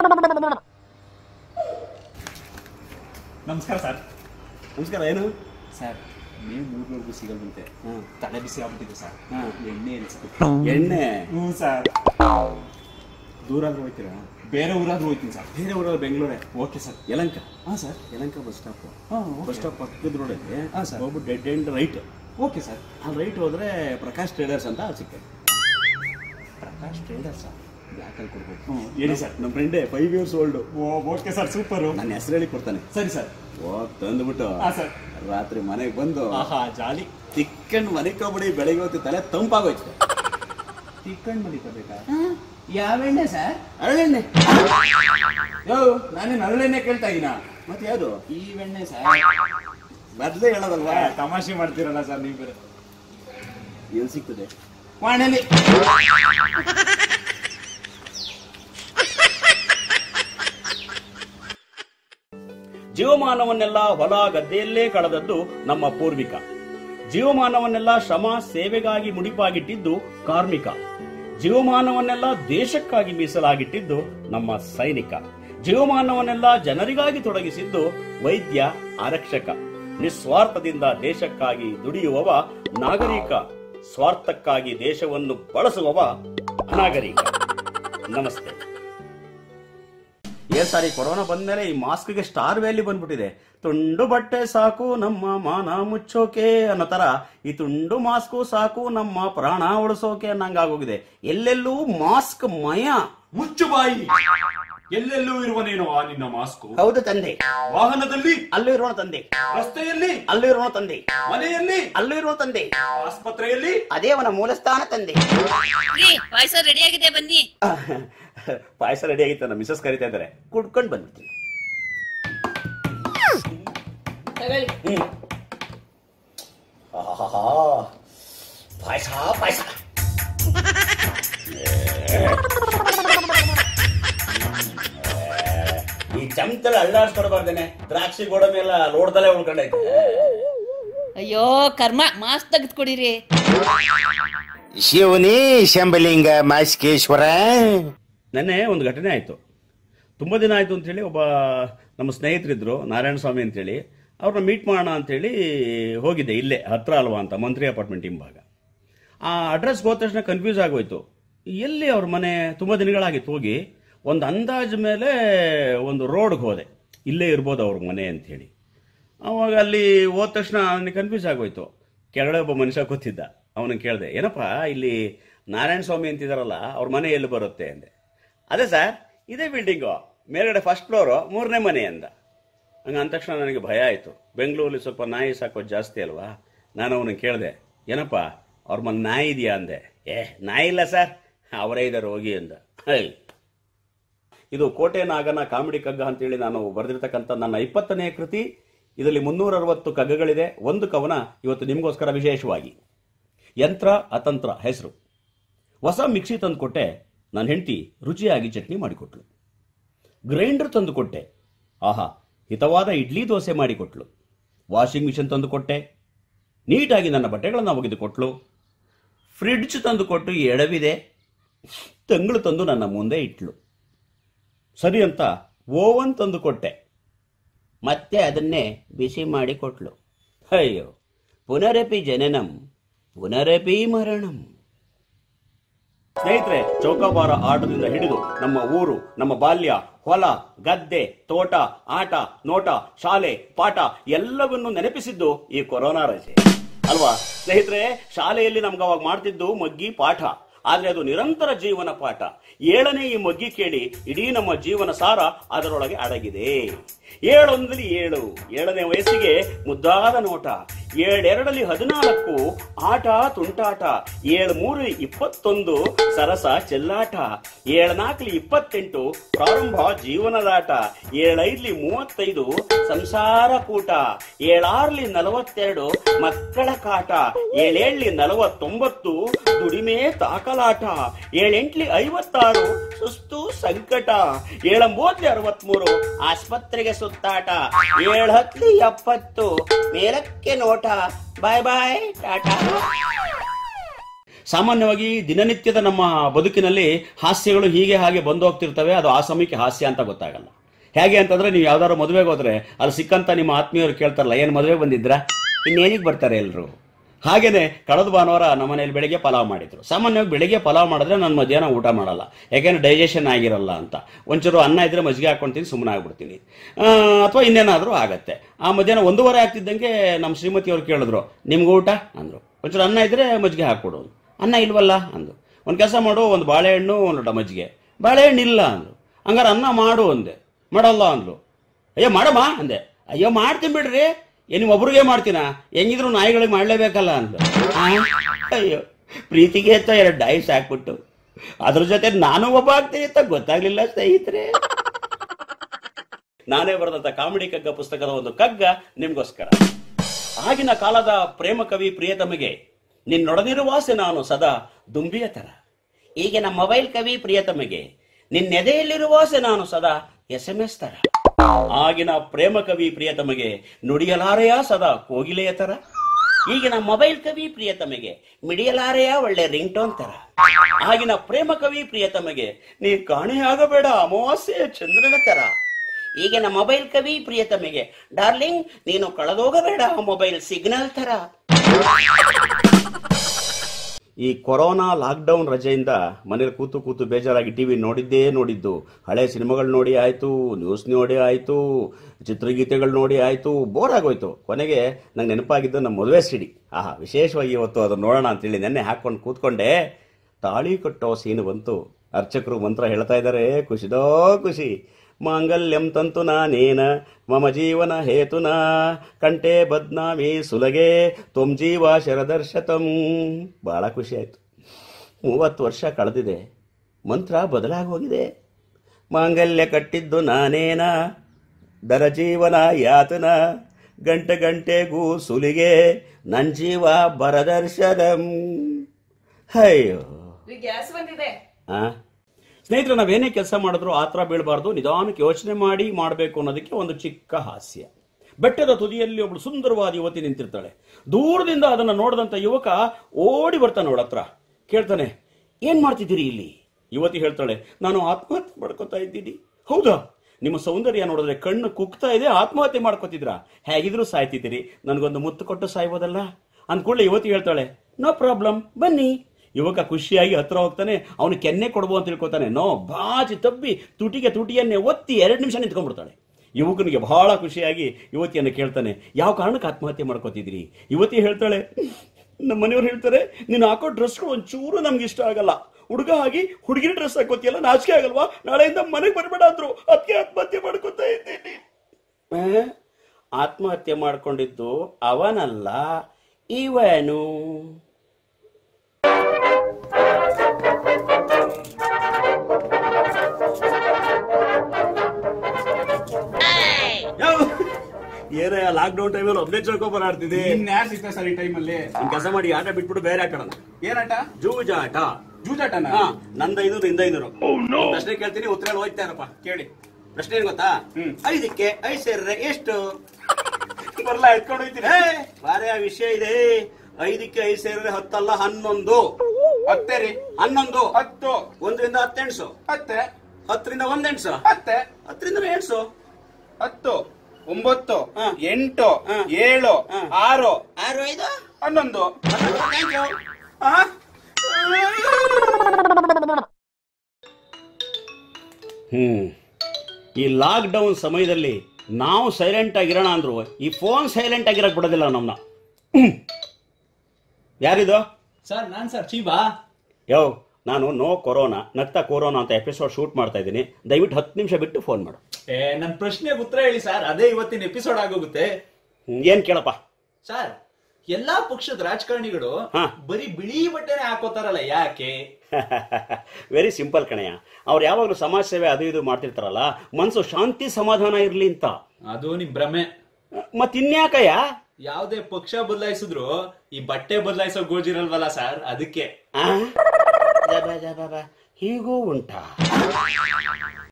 ನಮಸ್ಕಾರ ಸರ್ ನಮಸ್ಕಾರ ಏನು ಸರ್ ಮೇ ಮೂರ್ನೂರ್ಗೂ ಸಿಗಲ್ವಂತೆ ತಲೆ ಬಿಸಿ ಆಗ್ಬಿಟ್ಟಿದೆ ಸರ್ ಹಾ. ಎಣ್ಣೆ ಎಲ್ಲಿ ಸಿಗುತ್ತೆ ಎಣ್ಣೆ ಹ್ಞೂ ಸರ್ ದೂರ ಆದ್ರೂ ಹೋಗ್ತೀರಾ ಬೇರೆ ಊರಾದ್ರೂ ಹೋಗ್ತೀನಿ ಸರ್ ಬೇರೆ ಊರಲ್ಲಿ ಬೆಂಗಳೂರೇ ಓಕೆ ಸರ್ ಯಲಂಕ ಹಾಂ ಸರ್ ಯಲಂಕ ಬಸ್ ಸ್ಟಾಪ್ ಹಾಂ ಬಸ್ ಸ್ಟಾಪ್ ಪಕ್ಕದ ರೋಡಲ್ಲಿ ಹಾ, ಸರ್. ಹೋಗ್ಬಿಟ್ಟು dead end right okay sir ಅಲ್ಲಿ ರೈಟ್ ಹೋದ್ರೆ ಪ್ರಕಾಶ್ ಟ್ರೇಡರ್ಸ್ ಅಂತ ಅಲ್ಲಿ ಸಿಗ್ತದೆ ಪ್ರಕಾಶ್ ಟ್ರೇಡರ್ ಸರ್ ಬ್ಲ್ಯಾಕ್ ಅಲ್ಲಿ ಕೊಡ್ಬೇಕು ಹ್ಞೂ ಹೇಳಿ ಸರ್ ನಮ್ಮ ಫ್ರೆಂಡೇ five years old oh okay sir super ನನ್ನ ಹೆಸರು ಹೇಳಿ ಕೊಡ್ತಾನೆ ಸರಿ ಸರ್ ಹೋಗ್ ತಂದ್ಬಿಟ್ಟು ಹಾಂ ಸರ್ ರಾತ್ರಿ ಮನೆಗೆ ಬಂದು ಆಹಾ ಜಾಲಿ ತಿಕ್ಕಂಡ್ ಮನೆಗೆ ಹೋಗ್ಬಿಡಿ ಬೆಳಿಗ್ಗೆ ಹೊತ್ತು ತಲೆ ತಂಪಾಗೋಯ್ತು ತಿಕ್ಕಂಡು ಮಲಿಕೋಬೇಕಾ ಯಾವ ಎಣ್ಣೆ ಸರ್ ಅರಳೆಣ್ಣೆ ಯೋ ನಾನೇನು ಅರಳೆಣ್ಣೆ ಕೇಳ್ತಾ ಇದೀನಾ ಮತ್ತೆ ಯಾವುದು ಈ ಎಣ್ಣೆ ಸರ್ ಮೊದಲೇ ಹೇಳೋದಲ್ವಾ ತಮಾಷೆ ಮಾಡ್ತೀರಲ್ಲ ಸರ್ ನೀವು ಬೇರೆ ಎಲ್ಲಿ ಸಿಗ್ತದೆ ವಾಣೆಲಿ ಜೀವಮಾನವನ್ನೆಲ್ಲ ಹೊಲ ಗದ್ದೆಯಲ್ಲೇ ಕಳೆದದ್ದು ನಮ್ಮ ಪೂರ್ವಿಕ ಜೀವಮಾನವನ್ನೆಲ್ಲ ಶ್ರಮ ಸೇವೆಗಾಗಿ ಮುಡಿಪಾಗಿಟ್ಟಿದ್ದು ಕಾರ್ಮಿಕ ಜೀವಮಾನವನ್ನೆಲ್ಲ ದೇಶಕ್ಕಾಗಿ ಮೀಸಲಾಗಿಟ್ಟಿದ್ದು ನಮ್ಮ ಸೈನಿಕ ಜೀವಮಾನವನ್ನೆಲ್ಲ ಜನರಿಗಾಗಿ ತೊಡಗಿಸಿದ್ದು ವೈದ್ಯ ಆರಕ್ಷಕ ನಿಸ್ವಾರ್ಥದಿಂದ ದೇಶಕ್ಕಾಗಿ ದುಡಿಯುವವ ನಾಗರಿಕ ಸ್ವಾರ್ಥಕ್ಕಾಗಿ ದೇಶವನ್ನು ಬಳಸುವವ ಅನಾಗರಿಕ ನಮಸ್ತೆ ಏನ್ ಸಾರಿ ಕೊರೋನಾ ಬಂದ್ಮೇಲೆ ಈ ಮಾಸ್ಕ್ಗೆ ಸ್ಟಾರ್ ವ್ಯಾಲ್ಯೂ ಬಂದ್ಬಿಟ್ಟಿದೆ ತುಂಡು ಬಟ್ಟೆ ಸಾಕು ನಮ್ಮ ಮಾನ ಮುಚ್ಚೋಕೆ ಅನ್ನೋ ತರ ಈ ತುಂಡು ಮಾಸ್ಕು ಸಾಕು ನಮ್ಮ ಪ್ರಾಣ ಉಳಿಸೋಕೆ ಅನ್ನಂಗಾಗೋಗಿದೆ ಎಲ್ಲೆಲ್ಲೂ ಮಾಸ್ಕ್ ಮಯ ಮುಚ್ಚು ಬಾಯಿ ಎಲ್ಲೆಲ್ಲೂ ಇರುವನೇನೋ ಆ ನಿನ್ನ ಮಾಸ್ಕು ಹೌದು ತಂದೆ ವಾಹನದಲ್ಲಿ ಅಲ್ಲೂ ಇರೋಣ ತಂದೆ ರಸ್ತೆಯಲ್ಲಿ ಅಲ್ಲೂ ಇರೋಣ ತಂದೆ ಮನೆಯಲ್ಲಿ ಅಲ್ಲೂ ಇರೋಣ ತಂದೆ ಆಸ್ಪತ್ರೆಯಲ್ಲಿ ಅದೇ ಅವನ ಮೂಲಸ್ಥಾನ ತಂದೆ ರೀ ಪಾಯಸ ರೆಡಿ ಆಗಿದೆ ಬನ್ನಿ ಪಾಯಸ ರೆಡಿ ಆಗಿತ್ತು ನಮ್ಮ ಮಿಸಸ್ ಕರಿತಾ ಇದ್ದಾರೆ ಕುಡ್ಕೊಂಡು ಬಂದ್ಬಿಡ್ತೀನಿ ತಗೊಳ್ಳಿ ಹ್ಮ್ ಆಹಾಹಾ. ಪಾಯಸ ಪಾಯಸ ಈ ಚಮಚಲ್ಲಿ ಅಳ್ಳಾಡ್ಸ್ಕೊಡ್ಬಾರ್ದೇನೆ ದ್ರಾಕ್ಷಿ ಗೋಡಂಬಿ ಎಲ್ಲ ಲೋಡ್ದಲ್ಲೇ ಉಳ್ಕೊಂಡೈತೆ ಅಯ್ಯೋ ಕರ್ಮ ಮಾಸ್ಕ್ ತೆಗೆದ್ಕೊಡಿರಿ ಶಿವನಿ ಶಂಬಲಿಂಗ ಮಾಸ್ಕೇಶ್ವರ ನೆನ್ನೆ ಒಂದು ಘಟನೆ ಆಯಿತು ತುಂಬ ದಿನ ಆಯಿತು ಅಂತೇಳಿ ಒಬ್ಬ ನಮ್ಮ ಸ್ನೇಹಿತರಿದ್ರು ನಾರಾಯಣ ಸ್ವಾಮಿ ಅಂತೇಳಿ ಅವ್ರನ್ನ ಮೀಟ್ ಮಾಡೋಣ ಅಂತೇಳಿ ಹೋಗಿದ್ದೆ ಇಲ್ಲೇ ಹತ್ರ ಅಲ್ವಾ ಅಂತ ಮಂತ್ರಿ ಅಪಾರ್ಟ್ಮೆಂಟ್ ಹಿಂಭಾಗ ಆ ಅಡ್ರೆಸ್ ಹೋದ ತಕ್ಷಣ ಕನ್ಫ್ಯೂಸ್ ಆಗೋಯ್ತು ಎಲ್ಲಿ ಅವ್ರ ಮನೆ ತುಂಬ ದಿನಗಳಾಗಿತ್ತು ಹೋಗಿ ಒಂದು ಅಂದಾಜು ಮೇಲೆ ಒಂದು ರೋಡ್ಗೆ ಹೋದೆ ಇಲ್ಲೇ ಇರ್ಬೋದು ಅವ್ರ ಮನೆ ಅಂಥೇಳಿ ಅವಾಗ ಅಲ್ಲಿ ಹೋದ ತಕ್ಷಣ ನನಗೆ ಕನ್ಫ್ಯೂಸ್ ಆಗೋಯ್ತು ಕೆಳಗಡೆ ಒಬ್ಬ ಮನುಷ್ಯ ಕೂತಿದ್ದ ಅವನಿಗೆ ಕೇಳಿದೆ ಏನಪ್ಪ ಇಲ್ಲಿ ನಾರಾಯಣ ಸ್ವಾಮಿ ಅಂತಿದಾರಲ್ಲ ಅವ್ರ ಮನೆ ಎಲ್ಲಿ ಬರುತ್ತೆ ಅಂದೆ ಅದೇ ಸರ್ ಇದೇ ಬಿಲ್ಡಿಂಗು ಮೇಲ್ಗಡೆ ಫಸ್ಟ್ ಫ್ಲೋರು ಮೂರನೇ ಮನೆ ಅಂದ ಹಂಗೆ ಅಂದ ತಕ್ಷಣ ನನಗೆ ಭಯ ಆಯಿತು ಬೆಂಗಳೂರಲ್ಲಿ ಸ್ವಲ್ಪ ನಾಯಿ ಸಾಕೋದು ಜಾಸ್ತಿ ಅಲ್ವಾ ನಾನು ಅವನಿಗೆ ಕೇಳಿದೆ ಏನಪ್ಪ ಅವ್ರ ಮನೆ ನಾಯಿ ಇದೆಯಾ ಅಂದೆ ಏ ನಾಯಿ ಇಲ್ಲ ಸರ್ ಅವರೇ ಇದ್ದಾರೆ ಹೋಗಿ ಅಂದ ಹೈ ಇದು ಕೋಟೆ ನಾಗನ ಕಾಮಿಡಿ ಕಗ್ಗ ಅಂತೇಳಿ ನಾನು ಬರೆದಿರ್ತಕ್ಕಂಥ ನನ್ನ ಇಪ್ಪತ್ತನೇ ಕೃತಿ ಇದರಲ್ಲಿ ಮುನ್ನೂರ ಅರವತ್ತು ಕಗ್ಗಗಳಿದೆ ಒಂದು ಕವನ ಇವತ್ತು ನಿಮಗೋಸ್ಕರ ವಿಶೇಷವಾಗಿ ಯಂತ್ರ ಅತಂತ್ರ ಹೆಸರು ಹೊಸ ಮಿಕ್ಸಿ ತಂದು ಕೊಟ್ಟೆ ನನ್ನ ಹೆಂಡತಿ ರುಚಿಯಾಗಿ ಚಟ್ನಿ ಮಾಡಿಕೊಟ್ಲು ಗ್ರೈಂಡರ್ ತಂದು ಕೊಟ್ಟೆ ಆಹಾ ಹಿತವಾದ ಇಡ್ಲಿ ದೋಸೆ ಮಾಡಿಕೊಟ್ಲು ವಾಷಿಂಗ್ ಮಿಷಿನ್ ತಂದು ಕೊಟ್ಟೆ ನೀಟಾಗಿ ನನ್ನ ಬಟ್ಟೆಗಳನ್ನು ಒಗೆದು ಕೊಟ್ಲು ಫ್ರಿಡ್ಜ್ ತಂದು ಕೊಟ್ಟು ಎಡವಿದೆ ತಂಗಳು ತಂದು ನನ್ನ ಮುಂದೆ ಇಟ್ಲು ಸರಿ ಅಂತ ಓವನ್ ತಂದು ಕೊಟ್ಟೆ ಮತ್ತೆ ಅದನ್ನೇ ಬಿಸಿ ಮಾಡಿ ಕೊಟ್ಲು ಅಯ್ಯೋ ಪುನರಪಿ ಜನನಂ ಪುನರಪಿ ಮರಣಂ ಸ್ನೇಹಿತರೆ ಚೌಕಾಬಾರ ಆಟದಿಂದ ಹಿಡಿದು ನಮ್ಮ ಊರು ನಮ್ಮ ಬಾಲ್ಯ ಹೊಲ ಗದ್ದೆ ತೋಟ ಆಟ ನೋಟ ಶಾಲೆ ಪಾಠ ಎಲ್ಲವನ್ನು ನೆನಪಿಸಿದ್ದು ಈ ಕೊರೋನಾ ರಜೆ ಅಲ್ವಾ ಸ್ನೇಹಿತರೆ ಶಾಲೆಯಲ್ಲಿ ನಮ್ಗೆ ಅವಾಗ ಮಾಡ್ತಿದ್ದು ಮಗ್ಗಿ ಪಾಠ ಆದ್ರೆ ಅದು ನಿರಂತರ ಜೀವನ ಪಾಠ ಏಳನೇ ಈ ಮಗ್ಗಿ ಕೇಳಿ ಇಡೀ ನಮ್ಮ ಜೀವನ ಸಾರ ಅದರೊಳಗೆ ಅಡಗಿದೆ ಏಳೊಂದಲಿ ಏಳು ಏಳನೇ ವಯಸ್ಸಿಗೆ ಮುದ್ದಾದ ನೋಟ ಏಳೆರಡಲ್ಲಿ ಹದಿನಾಲ್ಕು ಆಟ ತುಂಟಾಟ ಏಳು ಮೂರು ಇಪ್ಪತ್ತೊಂದು ಸರಸ ಚೆಲ್ಲಾಟ ಏಳ್ನಾಲ್ಕಲಿ ಇಪ್ಪತ್ತೆಂಟು ಪ್ರಾರಂಭ ಜೀವನದಾಟ ಏಳೈದ್ಲಿ ಮೂವತ್ತೈದು ಸಂಸಾರ ಕೂಟ ಏಳಾರ್ಲಿ ನಲವತ್ತೆರಡು ಮಕ್ಕಳ ಕಾಟ ಏಳೇಳ್ಲಿ ನಲವತ್ತೊಂಬತ್ತು ದುಡಿಮೆ ತಾಕಲಾಟ ಏಳೆಂಟ್ಲಿ ಐವತ್ತಾರು ಸುಸ್ತು ಸಂಕಟ ಏಳಂಬೋದ್ಲಿ ಅರವತ್ಮೂರು ಆಸ್ಪತ್ರೆಗೆ ಸುತ್ತಾಟ ಏಳ್ ಹತ್ಲಿ ಎಪ್ಪತ್ತು ಮೇಲಕ್ಕೆ ನೋಟ ಬಾಯ್ ಬಾಯ್ ಟಾಟಾ ಸಾಮಾನ್ಯವಾಗಿ ದಿನನಿತ್ಯದ ನಮ್ಮ ಬದುಕಿನಲ್ಲಿ ಹಾಸ್ಯಗಳು ಹೀಗೆ ಹಾಗೆ ಬಂದು ಹೋಗ್ತಿರ್ತವೆ ಅದು ಆ ಸಮಯಕ್ಕೆ ಹಾಸ್ಯ ಅಂತ ಗೊತ್ತಾಗಲ್ಲ ಹೇಗೆ ಅಂತಂದ್ರೆ ನೀವು ಯಾವ್ದಾದ್ರು ಮದುವೆಗೆ ಹೋದ್ರೆ ಅಲ್ಲಿ ಸಿಕ್ಕಂತ ನಿಮ್ಮ ಆತ್ಮೀಯರು ಕೇಳ್ತಾರಲ್ಲ ಏನು ಮದುವೆ ಬಂದಿದ್ರಾ ಇನ್ನೇನಿಗೆ ಬರ್ತಾರೆ ಎಲ್ಲರೂ ಹಾಗೇನೆ ಕಳೆದ ಭಾನುವಾರ ನಮ್ಮ ಮನೇಲಿ ಬೆಳಿಗ್ಗೆ ಪಲಾವ್ ಮಾಡಿದ್ರು ಸಾಮಾನ್ಯವಾಗಿ ಬೆಳಿಗ್ಗೆ ಪಲಾವ್ ಮಾಡಿದ್ರೆ ನಾನು ಮಧ್ಯಾಹ್ನ ಊಟ ಮಾಡಲ್ಲ ಯಾಕೆಂದ್ರೆ ಡೈಜೆಷನ್ ಆಗಿರಲ್ಲ ಅಂತ ಒಂಚೂರು ಅನ್ನ ಇದ್ರೆ ಮಜ್ಜಿಗೆ ಹಾಕೊಂತೀನಿ ಸುಮ್ಮನೆ ಆಗ್ಬಿಡ್ತೀನಿ ಅಥವಾ ಇನ್ನೇನಾದರೂ ಆಗತ್ತೆ ಆ ಮಧ್ಯಾಹ್ನ ಒಂದೂವರೆ ಆಗ್ತಿದ್ದಂಗೆ ನಮ್ಮ ಶ್ರೀಮತಿಯವ್ರು ಕೇಳಿದ್ರು ನಿಮ್ಗೆ ಊಟ ಅಂದರು ಒಂಚೂರು ಅನ್ನ ಇದ್ರೆ ಮಜ್ಜಿಗೆ ಹಾಕ್ಕೊಡು ಅನ್ನ ಇಲ್ವಲ್ಲ ಅಂದು ಒಂದು ಕೆಲಸ ಮಾಡು ಒಂದು ಬಾಳೆಹಣ್ಣು ಒಂದು ಲೋಟ ಮಜ್ಜಿಗೆ ಬಾಳೆಹಣ್ಣು ಇಲ್ಲ ಅಂದ್ರು ಹಂಗಾರೆ ಅನ್ನ ಮಾಡು ಅಂದೆ ಮಾಡಲ್ಲ ಅಂದ್ಲು ಅಯ್ಯೋ ಮಾಡಮ್ಮ ಅಂದೆ ಅಯ್ಯೋ ಮಾಡ್ತೀನಿ ಬಿಡ್ರಿ ಏ ನೀವು ಒಬ್ರಿಗೆ ಮಾಡ್ತೀನ ಹೆಂಗಿದ್ರು ನಾಯಿಗಳಿಗೆ ಮಾಡಲೇಬೇಕಲ್ಲ ಅಂದ್ಲು ಆ? ಅಯ್ಯೋ ಪ್ರೀತಿಗೆ ಅಂತ ಎರಡು ಡೈಸ್ ಹಾಕ್ಬಿಟ್ಟು ಅದ್ರ ಜೊತೆ ನಾನು ಒಬ್ಬ ಆಗ್ತೀನಿ ಅಂತ ಗೊತ್ತಾಗ್ಲಿಲ್ಲ ಸ್ನೇಹಿತರೆ ನಾನೇ ಬರೆದಂತ ಕಾಮಿಡಿ ಕಗ್ಗ ಪುಸ್ತಕದ ಒಂದು ಕಗ್ಗ ನಿಮ್ಗೋಸ್ಕರ ಆಗಿನ ಕಾಲದ ಪ್ರೇಮ ಕವಿ ಪ್ರಿಯತಮಗೆ ನಿನ್ನೊಡನಿರುವಾಸೆ ನಾನು ಸದಾ ದುಂಬಿಯ ತರ ಈಗಿನ ಮೊಬೈಲ್ ಕವಿ ಪ್ರಿಯತಮಗೆ ನಿನ್ನೆದೆಯಲ್ಲಿರುವಾಸೆ ನಾನು ಸದಾ ಎಸ್ ಎಂ ಎಸ್ ತರ ಆಗಿನ ಪ್ರೇಮ ಕವಿ ಪ್ರಿಯತಮಗೆ ನುಡಿಯಲಾರೆಯ ಸದಾ ಕೋಗಿಲೆಯ ತರ ಈಗಿನ ಮೊಬೈಲ್ ಕವಿ ಪ್ರಿಯತಮಗೆ ಮಿಡಿಯಲಾರೆಯ ಒಳ್ಳೆ ರಿಂಗ್ ಟೋನ್ ತರ ಆಗಿನ ಪ್ರೇಮ ಕವಿ ಪ್ರಿಯತಮಗೆ ನೀ ಕಾಣೆಯಾಗಬೇಡ ಅಮಾವಾಸ್ಯೆ ಚಂದ್ರನ ತರ ಈಗಿನ ಮೊಬೈಲ್ ಕವಿ ಪ್ರಿಯತಮೆಗೆ ಡಾರ್ಲಿಂಗ್ ನೀನು ಕಳೆದೋಗಬೇಡ ಮೊಬೈಲ್ ಸಿಗ್ನಲ್ ತರ ಈ ಕೊರೋನಾ ಲಾಕ್ಡೌನ್ ರಜೆಯಿಂದ ಮನೇಲಿ ಕೂತು ಕೂತು ಬೇಜಾರಾಗಿ ಟಿವಿ ನೋಡಿದ್ದೇ ನೋಡಿದ್ದು ಹಳೆ ಸಿನಿಮಾಗಳು ನೋಡಿ ಆಯ್ತು ನ್ಯೂಸ್ ನೋಡಿ ಆಯ್ತು ಚಿತ್ರಗೀತೆಗಳು ನೋಡಿ ಆಯ್ತು ಬೋರ್ ಆಗೋಯ್ತು ಕೊನೆಗೆ ನಂಗೆ ನೆನಪಾಗಿದ್ದು ನಮ್ಮ ಮದುವೆ ಸಿಡಿ ಆಹಾ ವಿಶೇಷವಾಗಿ ಇವತ್ತು ಅದನ್ನ ನೋಡೋಣ ಅಂತೇಳಿ ನೆನ್ನೆ ಹಾಕೊಂಡು ಕೂತ್ಕೊಂಡೆ ತಾಳಿ ಕಟ್ಟೋ ಸೀನು ಬಂತು ಅರ್ಚಕರು ಮಂತ್ರ ಹೇಳ್ತಾ ಇದ್ದಾರೆ ಖುಷಿದೋ ಖುಷಿ ಮಾಂಗಲ್ಯಂ ತಂತು ನಾನೇನ ಮಮ ಜೀವನ ಹೇತುನ ಕಂಠೆ ಬದ್ನಾಮಿ ಸುಲಗೆ ತ್ವಂ ಜೀವ ಶರದರ್ಶತಂ ಬಹಳ ಖುಷಿ ಆಯ್ತು ಮೂವತ್ತು ವರ್ಷ ಕಳೆದಿದೆ ಮಂತ್ರ ಬದಲಾಗಿ ಹೋಗಿದೆ ಮಾಂಗಲ್ಯ ಕಟ್ಟಿದ್ದು ನಾನೇನ ದರ ಜೀವನ ಯಾತನ ಗಂಟೆ ಗಂಟೆಗೂ ಸುಲಿಗೆ ನನ್ ಜೀವ ಬರದರ್ಶನಂ ಅಯ್ಯೋ ಗ್ಯಾಸ್ ಬಂದಿದೆ ಆ? ಸ್ನೇಹಿತರೆ ನಾವೇನೇ ಕೆಲಸ ಮಾಡಿದ್ರು ಆತರ ಬೀಳಬಾರ್ದು ನಿಧಾನಕ್ಕೆ ಯೋಚನೆ ಮಾಡಿ ಮಾಡಬೇಕು ಅನ್ನೋದಕ್ಕೆ ಒಂದು ಚಿಕ್ಕ ಹಾಸ್ಯ ಬೆಟ್ಟದ ತುದಿಯಲ್ಲಿ ಒಬ್ಳು ಸುಂದರವಾದ ಯುವತಿ ನಿಂತಿರ್ತಾಳೆ ದೂರದಿಂದ ಅದನ್ನ ನೋಡಿದಂತ ಯುವಕ ಓಡಿ ಬರ್ತಾನೆ ಅವಳ ಹತ್ರ ಕೇಳ್ತಾನೆ ಏನ್ ಮಾಡ್ತಿದ್ದೀರಿ ಇಲ್ಲಿ ಯುವತಿ ಹೇಳ್ತಾಳೆ ನಾನು ಆತ್ಮಹತ್ಯೆ ಮಾಡ್ಕೊತಾ ಇದ್ದೀನಿ ಹೌದಾ ನಿಮ್ಮ ಸೌಂದರ್ಯ ನೋಡಿದ್ರೆ ಕಣ್ಣು ಕುಗ್ತಾ ಇದೆ ಆತ್ಮಹತ್ಯೆ ಮಾಡ್ಕೋತಿದ್ರಾ ಹೇಗಿದ್ರು ಸಾಯ್ತಿದ್ದೀರಿ ನನಗೊಂದು ಮುತ್ತು ಕೊಟ್ಟು ಸಾಯ್ಬೋದಲ್ಲ ಅಂದ್ಕೊಳ್ಳೆ ಯುವತಿ ಹೇಳ್ತಾಳೆ ನೋ ಪ್ರಾಬ್ಲಮ್ ಬನ್ನಿ ಯುವಕ ಖುಷಿಯಾಗಿ ಹತ್ರ ಹೋಗ್ತಾನೆ ಅವನು ಕೆನ್ನೆ ಕೊಡ್ಬೋ ಅಂತ ತಿಳ್ಕೊತಾನೆ ನೋ ಬಾಚಿ ತಬ್ಬಿ ತುಟಿಗೆ ತುಟಿಯನ್ನೇ ಒತ್ತಿ ಎರಡು ನಿಮಿಷ ನಿಂತ್ಕೊಂಡ್ಬಿಡ್ತಾಳೆ ಯುವಕನಿಗೆ ಬಹಳ ಖುಷಿಯಾಗಿ ಯುವತಿಯನ್ನು ಕೇಳ್ತಾನೆ ಯಾವ ಕಾರಣಕ್ಕೆ ಆತ್ಮಹತ್ಯೆ ಮಾಡ್ಕೋತಿದ್ರಿ ಯುವತಿ ಹೇಳ್ತಾಳೆ ನಮ್ಮ ಮನೆಯವ್ರು ಹೇಳ್ತಾರೆ ನೀನು ಹಾಕೋ ಡ್ರೆಸ್ಗಳು ಒಂಚೂರು ನಮ್ಗೆ ಇಷ್ಟ ಆಗಲ್ಲ ಹುಡುಗ ಆಗಿ ಹುಡುಗಿನ ಡ್ರೆಸ್ ಹಾಕೋತಿಯಲ್ಲ ನಾಚಿಕೆ ಆಗಲ್ವಾ ನಾಳೆಯಿಂದ ಮನೆಗೆ ಬರಬೇಡ ಅಂದ್ರು ಅದಕ್ಕೆ ಆತ್ಮಹತ್ಯೆ ಮಾಡ್ಕೋತಾ ಇದ್ದೀನಿ ಆ? ಆತ್ಮಹತ್ಯೆ ಮಾಡ್ಕೊಂಡಿದ್ದು ಅವನಲ್ಲ ಇವನು ಏನೇ ಲಾಕ್ಡೌನ್ ಟೈಮಲ್ಲಿ ಒಬ್ಬನೇ ಚೌಕೋ ಆಡ್ತಿದ್ದೆ ಇನ್ಯಾರು ಸಿಗ್ತಾರೆ ಸರ್ ಈ ಟೈಮಲ್ಲಿ ಕೆಲಸ ಮಾಡಿ ಆಟ ಬಿಟ್ಬಿಟ್ಟು ಬೇರೆ ಆಟ ಆಡೋಣ ಏನಾಟ ಜೂಜಾಟ ಜೂಜಾಟನ ಹಾ ನಂದು ಐನೂರು ನಿಂದ ಐನೂರು ಪ್ರಶ್ನೆ ಕೇಳ್ತೀನಿ ಉತ್ತರ ಹೇಳಿ ಹೋಯ್ತಾ ಇರಪ್ಪ ಕೇಳಿ ಪ್ರಶ್ನೆ ಏನ್ ಗೊತ್ತಾ ಹ್ಮ್. ಐದಕ್ಕೆ ಐದು ಸೇರಿದ್ರೆ ಎಷ್ಟು ಬರ್ಲಾ ಎತ್ಕೊಂಡು ಹೋಯ್ತೀನಿ ಏ, ಬಾರೆ ಆ ವಿಷಯ ಇದೆ ಐದಕ್ಕೆ ಐದು ಸೇರಿದ್ರೆ ಹತ್ತಲ್ಲ ಹನ್ನೊಂದು ಹತ್ತೆ ರೀ ಹನ್ನೊಂದು ಹತ್ತು ಒಂದರಿಂದ ಹತ್ತೆಂಟ್ಸು ಹತ್ತೆ ಹತ್ತರಿಂದ ಒಂದೆಂಟ್ಸು ಹತ್ತೆ ಹತ್ತರಿಂದ ಎಂಟ್ಸು ಹತ್ತು ಒಂಬತ್ತು ಹಾ. ಎಂಟು ಹಾ. ಏಳು ಹಾ. ಆರು ಆರು ಐದು ಹನ್ನೊಂದು ಹನ್ನೊಂದು ಆ? ಹ್ಮ್ ಈ ಲಾಕ್ ಡೌನ್ ಸಮಯದಲ್ಲಿ ನಾವು ಸೈಲೆಂಟ್ ಆಗಿರೋಣ ಅಂದ್ರು ಈ ಫೋನ್ ಸೈಲೆಂಟ್ ಆಗಿರಕ್ ಬಿಡೋದಿಲ್ಲ ನಮ್ಮನ್ನ ಹ್ಮ್. ಯಾರಿದು ಸರ್ ನಾನ್ ಸರ್ ಚೀಬಾ ಯೋ ನಾನು ನೋ ಕೊರೋನಾ ನಗ್ತಾ ಕೊರೋನಾ ಅಂತ ಎಪಿಸೋಡ್ ಶೂಟ್ ಮಾಡ್ತಾ ಇದ್ದೀನಿ ದಯವಿಟ್ಟು ಹತ್ತು ನಿಮಿಷ ಬಿಟ್ಟು ಫೋನ್ ಮಾಡು ಏ ನನ್ ಪ್ರಶ್ನೆಗೆ ಉತ್ತರ ಹೇಳಿ ಸರ್ ಅದೇ ಇವತ್ತಿನ ಎಪಿಸೋಡ್ ಆಗೋಗುತ್ತೆ ಹ್ಮ್, ಏನ್ ಕೇಳಪ್ಪ ಸರ್ ಎಲ್ಲಾ ಪಕ್ಷದ ರಾಜಕಾರಣಿಗಳು ಹಾ. ಬರೀ ಬಿಳಿ ಬಟ್ಟೆನೆ ಹಾಕೋತಾರಲ್ಲ ಯಾಕೆ ವೆರಿ ಸಿಂಪಲ್ ಕಣಯ್ಯ ಅವ್ರು ಯಾವಾಗಲೂ ಸಮಾಜ ಸೇವೆ ಅದು ಇದು ಮಾಡ್ತಿರ್ತಾರಲ್ಲ ಮನಸ್ಸು ಶಾಂತಿ ಸಮಾಧಾನ ಇರ್ಲಿ ಅಂತ ಅದು ನಿಮ್ ಭ್ರಮೆ ಮತ್ತಿನ್ಯಾಕಯ್ಯ ಯಾವ್ದೇ ಪಕ್ಷ ಬದಲಾಯಿಸಿದ್ರು ಈ ಬಟ್ಟೆ ಬದಲಾಯಿಸೋ ಗೋಜಿರಲ್ವಲ್ಲ ಸರ್ ಅದಕ್ಕೆ ಆ? ಜಬ ಜಬ ಬ. ಹೀಗೂ ಉಂಟಾ